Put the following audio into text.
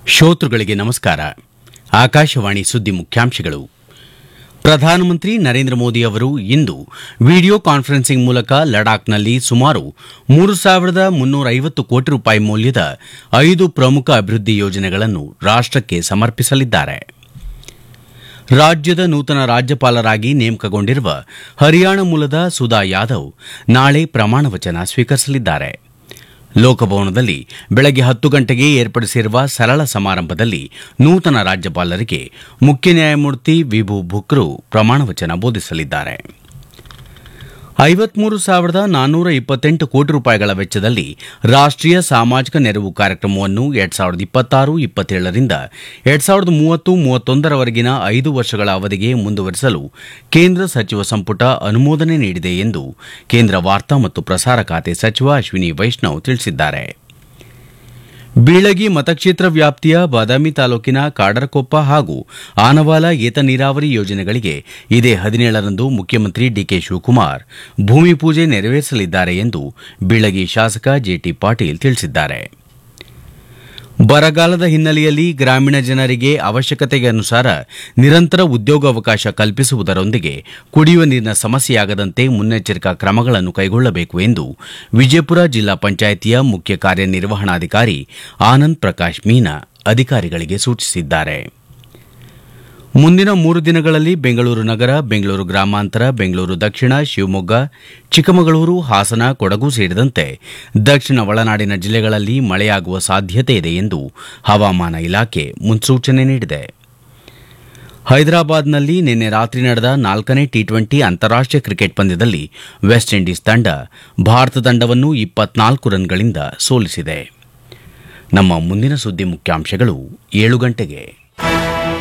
ಶ್ರೋತೃಗಳಿಗೆ ನಮಸ್ಕಾರ ಆಕಾಶವಾಣಿ ಸುದ್ದಿ ಮುಖ್ಯಾಂಶಗಳು ಪ್ರಧಾನಮಂತ್ರಿ ನರೇಂದ್ರ ಮೋದಿ ಅವರು ಇಂದು ವಿಡಿಯೋ ಕಾನ್ಫರೆನ್ಸಿಂಗ್ ಮೂಲಕ ಲಡಾಖ್ನಲ್ಲಿ ಸುಮಾರು ಮೂರು ಸಾವಿರದ ಮುನ್ನೂರ ಐವತ್ತು ಕೋಟಿ ರೂಪಾಯಿ ಮೌಲ್ಯದ ಐದು ಪ್ರಮುಖ ಅಭಿವೃದ್ಧಿ ಯೋಜನೆಗಳನ್ನು ರಾಷ್ಟಕ್ಕೆ ಸಮರ್ಪಿಸಲಿದ್ದಾರೆ ರಾಜ್ಯದ ನೂತನ ರಾಜ್ಯಪಾಲರಾಗಿ ನೇಮಕಗೊಂಡಿರುವ ಹರಿಯಾಣ ಮೂಲದ ಸುಧಾ ಯಾದವ್ ನಾಳೆ ಪ್ರಮಾಣ ವಚನ ಸ್ವೀಕರಿಸಲಿದ್ದಾರೆ ಲೋಕಭವನದಲ್ಲಿ ಬೆಳಗ್ಗೆ ಹತ್ತು ಗಂಟೆಗೆ ಏರ್ಪಡಿಸಿರುವ ಸರಳ ಸಮಾರಂಭದಲ್ಲಿ ನೂತನ ರಾಜ್ಯಪಾಲರಿಗೆ ಮುಖ್ಯ ನ್ಯಾಯಮೂರ್ತಿ ವಿಭು ಭುಕ್ರು ಪ್ರಮಾಣ ವಚನ ಬೋಧಿಸಲಿದ್ದಾರೆ ಐವತ್ಮೂರು ಸಾವಿರದ ನಾನ್ನೂರ ಇಪ್ಪತ್ತೆಂಟು ಕೋಟಿ ರೂಪಾಯಿಗಳ ವೆಚ್ಚದಲ್ಲಿ ರಾಷ್ಟೀಯ ಸಾಮಾಜಿಕ ನೆರವು ಕಾರ್ಯಕ್ರಮವನ್ನು ಎರಡ್ ಸಾವಿರದ ಇಪ್ಪತ್ತಾರು ಇಪ್ಪತ್ತೇಳರಿಂದ ಎರಡ್ ಸಾವಿರದ ಮೂವತ್ತು ಮೂವತ್ತೊಂದರವರೆಗಿನ ಐದು ವರ್ಷಗಳ ಅವಧಿಗೆ ಮುಂದುವರಿಸಲು ಕೇಂದ್ರ ಸಚಿವ ಸಂಪುಟ ಅನುಮೋದನೆ ನೀಡಿದೆ ಎಂದು ಕೇಂದ್ರ ವಾರ್ತಾ ಮತ್ತು ಪ್ರಸಾರ ಖಾತೆ ಸಚಿವ ಅಶ್ವಿನಿ ವೈಷ್ಣವ್ ತಿಳಿಸಿದ್ದಾರೆ ಬೀಳಗಿ ಮತಕ್ಷೇತ್ರ ವ್ಯಾಪ್ತಿಯ ಬಾದಾಮಿ ತಾಲೂಕಿನ ಕಾಡರಕೊಪ್ಪ ಹಾಗೂ ಆನವಾಲ ಏತ ನೀರಾವರಿ ಯೋಜನೆಗಳಿಗೆ ಇದೇ ಹದಿನೇಳರಂದು ಮುಖ್ಯಮಂತ್ರಿ ಡಿಕೆ ಶಿವಕುಮಾರ್ ಭೂಮಿ ಪೂಜೆ ನೆರವೇರಿಸಲಿದ್ದಾರೆ ಎಂದು ಬೀಳಗಿ ಶಾಸಕ ಜೆಟಿ ಪಾಟೀಲ್ ತಿಳಿಸಿದ್ದಾರೆ ಬರಗಾಲದ ಹಿನ್ನೆಲೆಯಲ್ಲಿ ಗ್ರಾಮೀಣ ಜನರಿಗೆ ಅವಶ್ಯಕತೆಗೆ ಅನುಸಾರ ನಿರಂತರ ಉದ್ಯೋಗಾವಕಾಶ ಕಲ್ಪಿಸುವುದರೊಂದಿಗೆ ಕುಡಿಯುವ ನೀರಿನ ಸಮಸ್ಯೆಯಾಗದಂತೆ ಮುನ್ನೆಚ್ಚರಿಕಾ ಕ್ರಮಗಳನ್ನು ಕೈಗೊಳ್ಳಬೇಕು ಎಂದು ವಿಜಯಪುರ ಜಿಲ್ಲಾ ಪಂಚಾಯಿತಿಯ ಮುಖ್ಯ ಕಾರ್ಯನಿರ್ವಹಣಾಧಿಕಾರಿ ಆನಂದ್ ಪ್ರಕಾಶ್ ಮೀನಾ ಅಧಿಕಾರಿಗಳಿಗೆ ಸೂಚಿಸಿದ್ದಾರೆ ಮುಂದಿನ ಮೂರು ದಿನಗಳಲ್ಲಿ ಬೆಂಗಳೂರು ನಗರ ಬೆಂಗಳೂರು ಗ್ರಾಮಾಂತರ ಬೆಂಗಳೂರು ದಕ್ಷಿಣ ಶಿವಮೊಗ್ಗ ಚಿಕ್ಕಮಗಳೂರು ಹಾಸನ ಕೊಡಗು ಸೇರಿದಂತೆ ದಕ್ಷಿಣ ಒಳನಾಡಿನ ಜಿಲ್ಲೆಗಳಲ್ಲಿ ಮಳೆಯಾಗುವ ಸಾಧ್ಯತೆ ಇದೆ ಎಂದು ಹವಾಮಾನ ಇಲಾಖೆ ಮುನ್ಸೂಚನೆ ನೀಡಿದೆ ಹೈದರಾಬಾದ್ನಲ್ಲಿ ನಿನ್ನೆ ರಾತ್ರಿ ನಡೆದ ನಾಲ್ಕನೇ ಟಿ ಟ್ವೆಂಟಿ ಅಂತಾರಾಷ್ಟೀಯ ಕ್ರಿಕೆಟ್ ಪಂದ್ಯದಲ್ಲಿ ವೆಸ್ಟ್ ಇಂಡೀಸ್ ತಂಡ ಭಾರತ ತಂಡವನ್ನು ಇಪ್ಪತ್ನಾಲ್ಕು ರನ್ಗಳಿಂದ ಸೋಲಿಸಿದೆ ನಮ್ಮ ಮುಂದಿನ ಸುದ್ದಿ ಮುಖ್ಯಾಂಶಗಳು ಏಳು ಗಂಟೆಗೆ